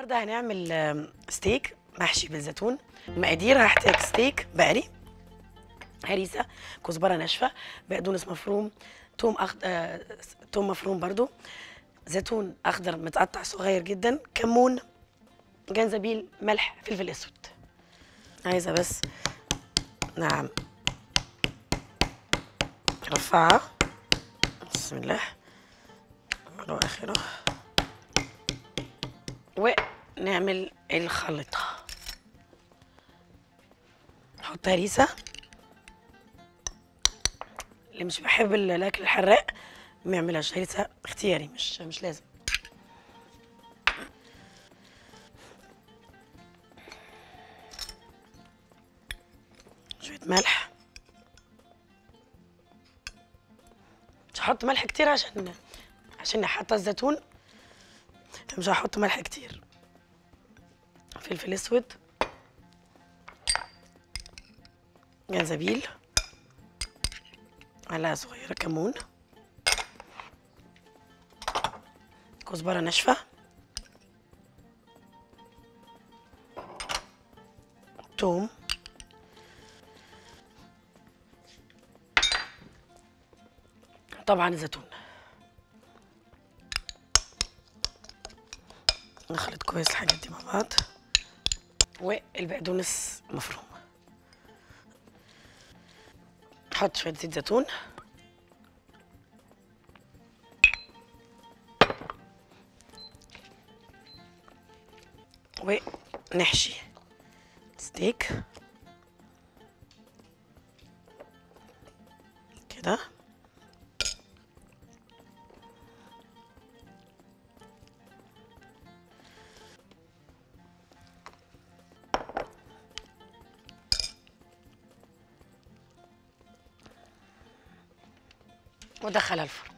النهارده هنعمل آم، ستيك محشي بالزيتون مقادير هحتاج ستيك بقري هريسه كزبره ناشفه بقدونس مفروم توم أخ... آه... توم مفروم برضو زيتون اخضر متقطع صغير جدا كمون جنزبيل ملح فلفل اسود عايزه بس نعم رفعها بسم الله على اخره ونعمل الخلطة نحط هريسة اللي مش بحب ال- الاكل الحراق ما يعملهاش هريسة اختياري مش مش لازم شوية ملح مش هحط ملح كتير عشان عشان حاطة الزيتون مش هحط ملح كتير فلفل اسود جنزبيل معلقه صغيره كمون كزبره ناشفه توم طبعا الزيتون نخلط كويس الحاجات دي مع بعض والبقدونس مفروم نحط شويه زيت زيتون ونحشي ستيك كده وادخلها الفرن